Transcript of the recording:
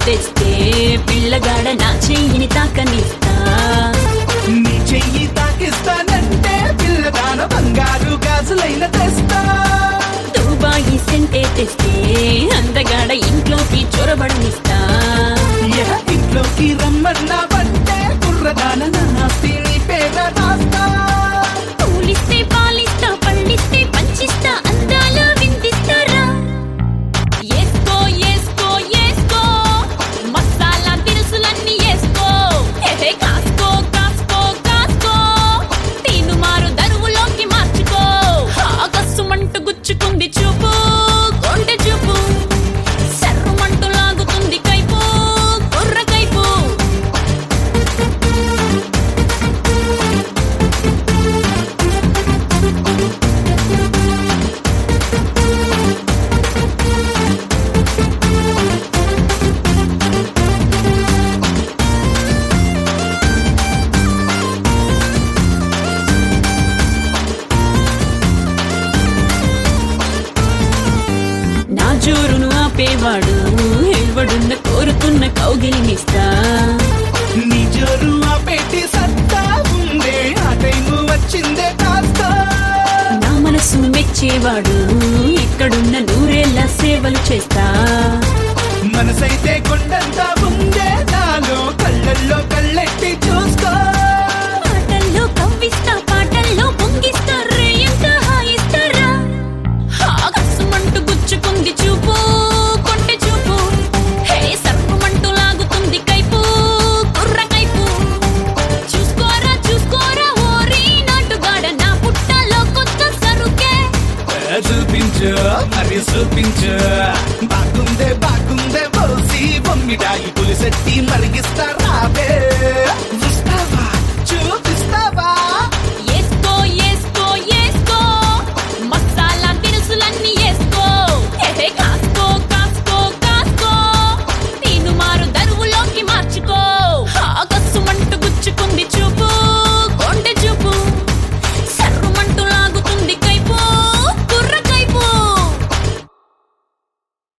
తెస్తే పిల్లగాడ నా చెయ్యిని తాకనిస్తా నీ చెయ్యి తాకిస్తానంటే పిల్లదాన బంగారు గాజులైన తెస్తా దుబాయి సెంటే తెస్తే అందగాడ ఇంట్లోకి చొరబడనిస్తా యా ఇంట్లోకి రమ్మన్నావంటే కుర్రదాన నాస్తి నీ పేర రాస్తా పూలిస్తే పాలిస్తా పండిస్తే పంచిస్తా అందాల విందిస్తారా ఏస్కో ఏస్కో ఏస్కో మసాలా దినుసులన్నీ ఏస్కో హే కాస్కో కాస్కో కాస్కో తీను మారు దరువులోకి మార్చుకో ఆగస్సుమంటూ గుచ్చుకుంది చూపు కొండె చూపు సర్రుమంటూ లాగుతుంది కైపు కుర్ర కైపు నా జోరును ఆపేవాడు ఎవ్వడున్న కోరుతున్న కౌగిలినిస్తా నీ జోరు ఆ పెట్టి సత్తా ఉందే ఆ టైము వచ్చిందే కాస్తా నా మనసును మెచ్చేవాడు ఇక్కడున్న నూరేళ్ల సేవలు చేస్తా మనసైతే కొండంతా ఉందే నాలో కళ్ళల్లో కళ్ళెట్టి చూసుకో పాటల్లో కవ్విస్తా పాటల్లో పొంగిస్తా రేయంత హాయిస్తారా ఆగస్సుమంటూ గుచ్చుకుంది చూపు కొంటె చూపు హే సర్వమంటూ లాగుతుంది కైపు కుర్ర కైపు చూసుకోరా చూసుకోరా ఓరి నాటుగాడ నా పుట్టలో కొత్త సరుకే చూపించు మరి చూపించు బాగుందే బాగుందే పోసి బొమ్మిడాయి పులిసెట్టి మరిగిస్తా రావే వస్తావా చూపు